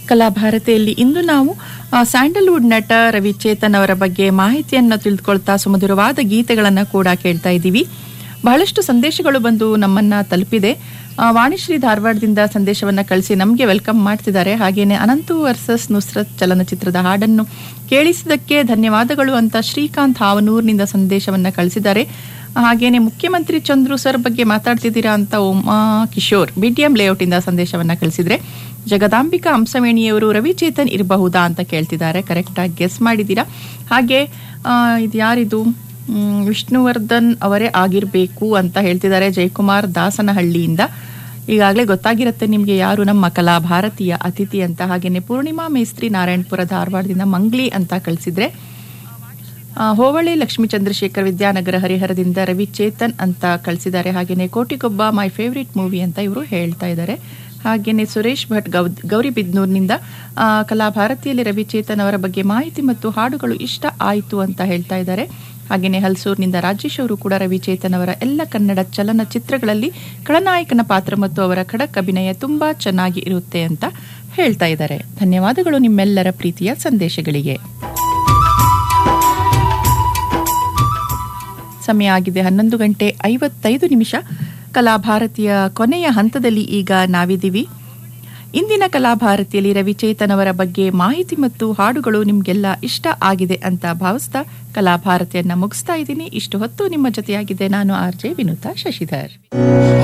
ಕಲಾಭಾರತಿಯಲ್ಲಿ ಇಂದು ನಾವು ಆ, ಸ್ಯಾಂಡಲ್ವುಡ್ ನಟ ರವಿಚೇತನ್ ಅವರ ಬಗ್ಗೆ ಮಾಹಿತಿಯನ್ನು ತಿಳಿದುಕೊಳ್ತಾ ಸುಮಧುರವಾದ ಗೀತೆಗಳನ್ನು ಕೂಡ ಕೇಳ್ತಾ ಇದ್ದೀವಿ ಬಹಳಷ್ಟು ಸಂದೇಶಗಳು ಬಂದು ನಮ್ಮನ್ನ ತಲುಪಿದೆ ಆ, ವಾಣಿಶ್ರೀ ಧಾರವಾಡದಿಂದ ಸಂದೇಶವನ್ನ ಕಳಿಸಿ ನಮಗೆ ವೆಲ್ಕಮ್ ಮಾಡ್ತಿದ್ದಾರೆ ಹಾಗೇನೆ ಅನಂತು ವರ್ಸಸ್ ನುಸ್ರತ್ ಚಲನಚಿತ್ರದ ಹಾಡನ್ನು ಕೇಳಿಸಿದ್ದಕ್ಕೆ ಧನ್ಯವಾದಗಳು ಅಂತ ಶ್ರೀಕಾಂತ್ ಹಾವನೂರ್ನಿಂದ ಸಂದೇಶವನ್ನ ಕಳಿಸಿದ್ದಾರೆ ಹಾಗೇನೆ ಮುಖ್ಯಮಂತ್ರಿ ಚಂದ್ರು ಸರ್ ಬಗ್ಗೆ ಮಾತಾಡ್ತಿದ್ದೀರಾ ಅಂತ ಉಮಾ ಕಿಶೋರ್ ಬಿಟಿಎಂ ಲೇಔಟ್ ಇಂದ ಸಂದೇಶವನ್ನ ಕಳಿಸಿದ್ರೆ ಜಗದಾಂಬಿಕಾ ಹಂಸವೇಣಿಯವರು ರವಿಚೇತನ್ ಇರಬಹುದಾ ಅಂತ ಕೇಳ್ತಿದ್ದಾರೆ ಕರೆಕ್ಟ್ ಆಗಿ ಗೆಸ್ ಮಾಡಿದ್ದೀರಾ ಹಾಗೆ ಆ, ಇದು ಯಾರಿದು ಮ್, ವಿಷ್ಣುವರ್ಧನ್ ಅವರೇ ಆಗಿರಬೇಕು ಅಂತ ಹೇಳ್ತಿದ್ದಾರೆ ಜಯಕುಮಾರ್ ದಾಸನಹಳ್ಳಿಯಿಂದ ಈಗಾಗಲೇ ಗೊತ್ತಾಗಿರುತ್ತೆ ನಿಮಗೆ ಯಾರು ನಮ್ಮ ಕಲಾ ಭಾರತೀಯ ಅತಿಥಿ ಅಂತ ಹಾಗೇನೆ ಪೂರ್ಣಿಮಾ ಮೇಸ್ತ್ರಿ ನಾರಾಯಣಪುರ ಧಾರವಾಡದಿಂದ ಮಂಗ್ಲಿ ಅಂತ ಕಳಿಸಿದ್ರೆ ಆ, ಹೋಬಳಿ ಲಕ್ಷ್ಮೀ ಚಂದ್ರಶೇಖರ್ ವಿದ್ಯಾನಗರ ಹರಿಹರದಿಂದ ರವಿ ಚೇತನ್ ಅಂತ ಕಳಿಸಿದ್ದಾರೆ ಹಾಗೇನೆ ಕೋಟಿಗೊಬ್ಬ ಮೈ ಫೇವ್ರೇಟ್ ಮೂವಿ ಅಂತ ಇವರು ಹೇಳ್ತಾ ಇದ್ದಾರೆ ಹಾಗೇನೆ ಸುರೇಶ್ ಭಟ್ ಗೌ ಗೌರಿಬಿದ್ನೂರ್ನಿಂದ ಆ, ಕಲಾ ಭಾರತಿಯಲ್ಲಿ ರವಿ ಚೇತನ್ ಅವರ ಬಗ್ಗೆ ಮಾಹಿತಿ ಮತ್ತು ಹಾಡುಗಳು ಇಷ್ಟ ಆಯಿತು ಅಂತ ಹೇಳ್ತಾ ಇದ್ದಾರೆ ಹಾಗೇನೆ ಹಲ್ಸೂರ್ನಿಂದ ರಾಜೇಶ್ ಅವರು ಕೂಡ ರವಿ ಚೇತನ್ ಅವರ ಎಲ್ಲ ಕನ್ನಡ ಚಲನಚಿತ್ರಗಳಲ್ಲಿ ಖಳನಾಯಕನ ಪಾತ್ರ ಮತ್ತು ಅವರ ಖಡಕ್ ಅಭಿನಯ ತುಂಬಾ ಚೆನ್ನಾಗಿ ಇರುತ್ತೆ ಅಂತ ಹೇಳ್ತಾ ಇದ್ದಾರೆ ಧನ್ಯವಾದಗಳು ನಿಮ್ಮೆಲ್ಲರ ಪ್ರೀತಿಯ ಸಂದೇಶಗಳಿಗೆ ಸಮಯ ಆಗಿದೆ ಹನ್ನೊಂದು ಗಂಟೆ ಐವತ್ತೈದು ನಿಮಿಷ ಕಲಾಭಾರತಿಯ ಕೊನೆಯ ಹಂತದಲ್ಲಿ ಈಗ ನಾವಿದ್ದೀವಿ ಇಂದಿನ ಕಲಾಭಾರತಿಯಲ್ಲಿ ರವಿಚೇತನ್ ಅವರ ಬಗ್ಗೆ ಮಾಹಿತಿ ಮತ್ತು ಹಾಡುಗಳು ನಿಮ್ಗೆಲ್ಲ ಇಷ್ಟ ಆಗಿದೆ ಅಂತ ಭಾವಿಸ್ತಾ ಕಲಾಭಾರತಿಯನ್ನ ಮುಗಿಸ್ತಾ ಇದ್ದೀನಿ ಇಷ್ಟು ಹೊತ್ತು ನಿಮ್ಮ ಜೊತೆಯಾಗಿದೆ ನಾನು ಆರ್ ಜೆ ವಿನುತಾ ಶಶಿಧರ್